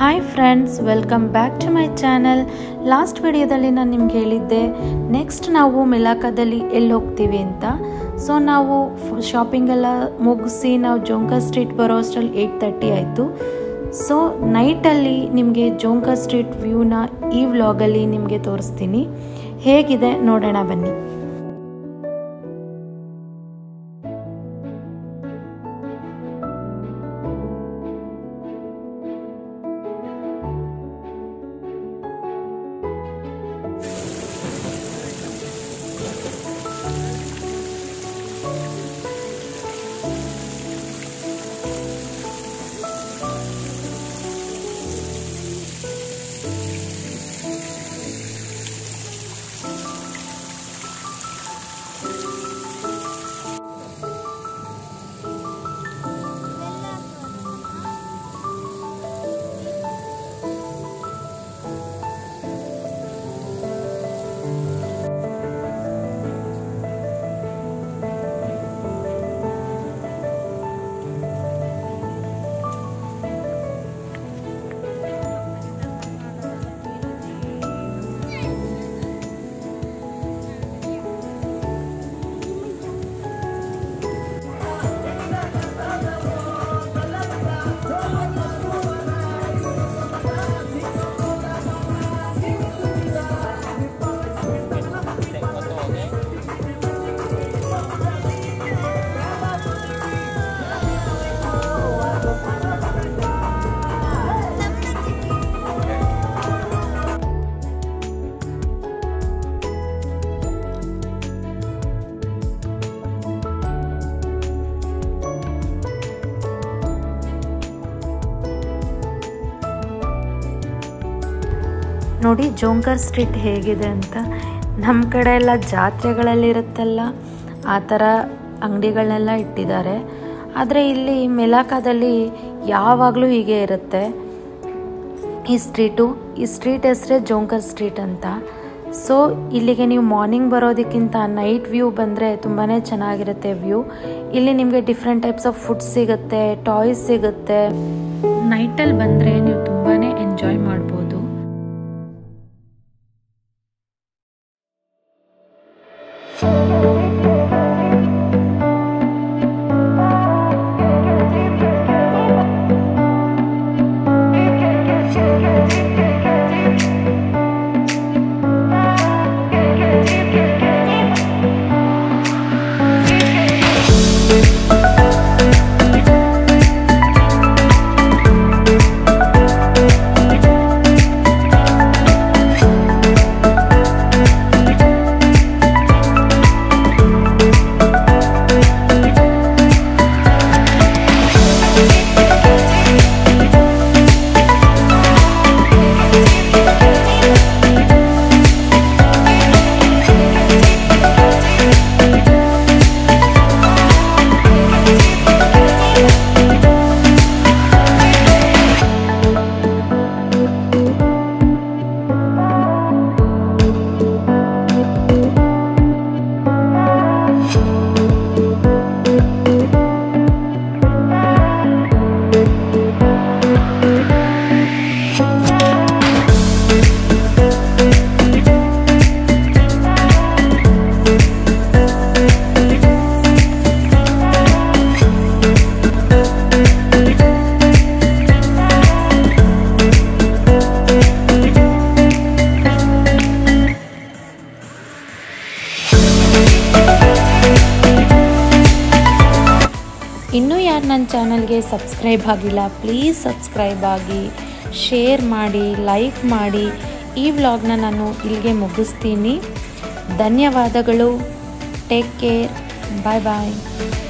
hi friends welcome back to my channel last ವಿಡಿಯೋದಲ್ಲಿ ನಾನು ನಿಮ್ಗೆ ಹೇಳಿದ್ದೆ ನೆಕ್ಸ್ಟ್ ನಾವು ಮೆಲಾಕದಲ್ಲಿ ಎಲ್ಲಿ ಹೋಗ್ತೀವಿ ಅಂತ ಸೊ ನಾವು ಶಾಪಿಂಗ್ ಎಲ್ಲ ಮುಗಿಸಿ ನಾವು ಜೋಂಕಾ ಸ್ಟ್ರೀಟ್ ಬರೋ ಅಷ್ಟರಲ್ಲಿ ಏಯ್ಟ್ ತರ್ಟಿ ಆಯಿತು ಸೊ ನೈಟಲ್ಲಿ ನಿಮಗೆ ಜೋಂಕಾ ಸ್ಟ್ರೀಟ್ ವ್ಯೂನ ಈ ವ್ಲಾಗಲ್ಲಿ ನಿಮಗೆ ತೋರಿಸ್ತೀನಿ ಹೇಗಿದೆ ನೋಡೋಣ ಬನ್ನಿ ನೋಡಿ ಜೋಂಕರ್ ಸ್ಟ್ರೀಟ್ ಹೇಗಿದೆ ಅಂತ ನಮ್ಮ ಕಡೆ ಎಲ್ಲ ಜಾತ್ರೆಗಳಲ್ಲಿ ಇರುತ್ತಲ್ಲ ಆ ಥರ ಅಂಗಡಿಗಳನ್ನೆಲ್ಲ ಇಟ್ಟಿದ್ದಾರೆ ಆದರೆ ಇಲ್ಲಿ ಮೆಲಾಕಾದಲ್ಲಿ ಯಾವಾಗಲೂ ಹೀಗೆ ಇರುತ್ತೆ ಈ ಸ್ಟ್ರೀಟು ಈ ಸ್ಟ್ರೀಟ್ ಹೆಸರೇ ಜೋಂಕರ್ ಸ್ಟ್ರೀಟ್ ಅಂತ ಸೊ ಇಲ್ಲಿಗೆ ನೀವು ಮಾರ್ನಿಂಗ್ ಬರೋದಕ್ಕಿಂತ ನೈಟ್ ವ್ಯೂ ಬಂದರೆ ತುಂಬಾ ಚೆನ್ನಾಗಿರುತ್ತೆ ವ್ಯೂ ಇಲ್ಲಿ ನಿಮಗೆ ಡಿಫ್ರೆಂಟ್ ಟೈಪ್ಸ್ ಆಫ್ ಫುಡ್ ಸಿಗುತ್ತೆ ಟಾಯ್ಸ್ ಸಿಗುತ್ತೆ ನೈಟಲ್ಲಿ ಬಂದರೆ ನೀವು ತುಂಬಾ ಎಂಜಾಯ್ ಮಾಡ್ಬೋದು ಇನ್ನೂ ಯಾರು ನನ್ನ ಚಾನಲ್ಗೆ ಸಬ್ಸ್ಕ್ರೈಬ್ ಆಗಿಲ್ಲ ಪ್ಲೀಸ್ ಸಬ್ಸ್ಕ್ರೈಬ್ ಆಗಿ ಶೇರ್ ಮಾಡಿ ಲೈಕ್ ಮಾಡಿ ಈ ವ್ಲಾಗ್ನ ನಾನು ಇಲ್ಲಿಗೆ ಮುಗಿಸ್ತೀನಿ ಧನ್ಯವಾದಗಳು ಟೇಕ್ ಕೇರ್ ಬಾಯ್ ಬಾಯ್